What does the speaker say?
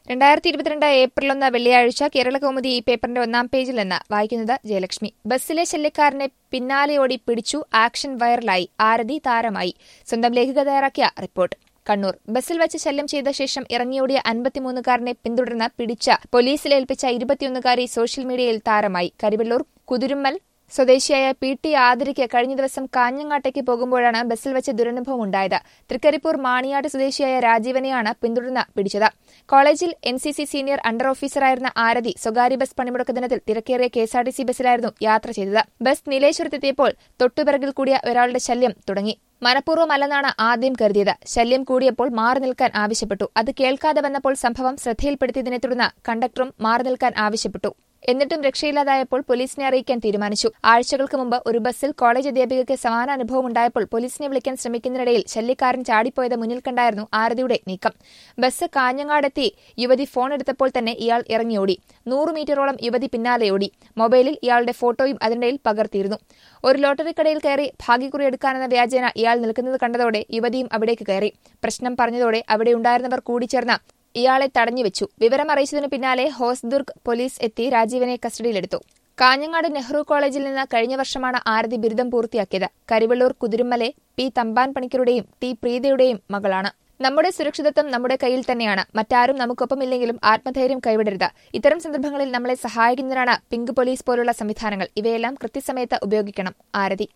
രണ്ടായിരത്തി ഇരുപത്തിരണ്ട് ഏപ്രിൽ ഒന്ന് വെള്ളിയാഴ്ച കേരള കൗമുദി ഈ പേപ്പറിന്റെ ഒന്നാം പേജിൽ നിന്ന് വായിക്കുന്നത് ജയലക്ഷ്മി ബസ്സിലെ ശല്യക്കാരനെ പിന്നാലെയോടി പിടിച്ചു ആക്ഷൻ വൈറലായി ആരതി താരമായി സ്വന്തം ലേഖിക തയ്യാറാക്കിയ റിപ്പോർട്ട് കണ്ണൂർ ബസ്സിൽ വെച്ച് ശല്യം ചെയ്ത ശേഷം ഇറങ്ങിയോടിയ അൻപത്തിമൂന്നുകാരനെ പിന്തുടർന്ന് പിടിച്ച പോലീസിലേൽപ്പിച്ച ഇരുപത്തിയൊന്നുകാരി സോഷ്യൽ മീഡിയയിൽ താരമായി കരിവെള്ളൂർ കുതിരുമ്മൽ സ്വദേശിയായ പി ടി ആതിരയ്ക്ക് കഴിഞ്ഞ ദിവസം കാഞ്ഞങ്ങാട്ടേക്ക് പോകുമ്പോഴാണ് ബസ്സിൽ വെച്ച് ദുരനുഭവം ഉണ്ടായത് തൃക്കരിപ്പൂർ മാണിയാട് സ്വദേശിയായ രാജീവനെയാണ് പിന്തുടർന്ന് പിടിച്ചത് കോളേജിൽ N C C senior under ഓഫീസറായിരുന്ന ആരതി സ്വകാര്യ ബസ് പണിമുടക്ക് ദിനത്തിൽ തിരക്കേറിയ കെഎസ്ആർടിസി ബസ്സിലായിരുന്നു യാത്ര ചെയ്തത് ബസ് നീലേശ്വരത്തെത്തിയപ്പോൾ തൊട്ടുപിറകിൽ കൂടിയ ഒരാളുടെ ശല്യം തുടങ്ങി മനഃപൂർവ്വമല്ലെന്നാണ് ആദ്യം കരുതിയത് ശല്യം കൂടിയപ്പോൾ മാറി നിൽക്കാൻ ആവശ്യപ്പെട്ടു അത് കേൾക്കാതെ വന്നപ്പോൾ സംഭവം ശ്രദ്ധയിൽപ്പെടുത്തിയതിനെ തുടർന്ന് കണ്ടക്ടറും മാറി നിൽക്കാൻ ആവശ്യപ്പെട്ടു എന്നിട്ടും രക്ഷയില്ലാതായപ്പോൾ പോലീസിനെ അറിയിക്കാൻ തീരുമാനിച്ചു ആഴ്ചകൾക്ക് മുമ്പ് ഒരു ബസ്സിൽ കോളേജ് അധ്യാപികയ്ക്ക് സമാന അനുഭവം ഉണ്ടായപ്പോൾ പോലീസിനെ വിളിക്കാൻ ശ്രമിക്കുന്നതിനിടയിൽ ശല്യക്കാരൻ ചാടിപ്പോയത് മുന്നിൽ കണ്ടായിരുന്നു ആരതിയുടെ നീക്കം ബസ് കാഞ്ഞങ്ങാടെത്തി യുവതി ഫോൺ എടുത്തപ്പോൾ തന്നെ ഇയാൾ ഇറങ്ങിയോടി നൂറ് മീറ്ററോളം യുവതി പിന്നാലെയോടി മൊബൈലിൽ ഇയാളുടെ ഫോട്ടോയും അതിനിടയിൽ പകർത്തിയിരുന്നു ഒരു ലോട്ടറി കടയിൽ കയറി ഭാഗ്യക്കുറി എടുക്കാനെന്ന വ്യാജേന ഇയാൾ നിൽക്കുന്നത് കണ്ടതോടെ യുവതിയും അവിടേക്ക് കയറി പ്രശ്നം പറഞ്ഞതോടെ അവിടെയുണ്ടായിരുന്നവർ കൂടിച്ചേർന്ന് ഇയാളെ തടഞ്ഞുവെച്ചു വിവരം അറിയിച്ചതിനു പിന്നാലെ ഹോസ്ദുർഗ് പോലീസ് എത്തി രാജീവനെ കസ്റ്റഡിയിലെടുത്തു കാഞ്ഞങ്ങാട് നെഹ്റു കോളേജിൽ നിന്ന് കഴിഞ്ഞ വർഷമാണ് ആരതി ബിരുദം പൂർത്തിയാക്കിയത് കരിവള്ളൂർ കുതിരുമലെ പി തമ്പാൻ പണിക്കരുടെയും ടി പ്രീതയുടെയും മകളാണ് നമ്മുടെ സുരക്ഷിതത്വം നമ്മുടെ കയ്യിൽ തന്നെയാണ് മറ്റാരും നമുക്കൊപ്പമില്ലെങ്കിലും ആത്മധൈര്യം കൈവിടരുത് ഇത്തരം സന്ദർഭങ്ങളിൽ നമ്മളെ സഹായിക്കുന്നതിനാണ് പിങ്ക് പോലീസ് പോലുള്ള സംവിധാനങ്ങൾ ഇവയെല്ലാം കൃത്യസമയത്ത് ഉപയോഗിക്കണം ആരതി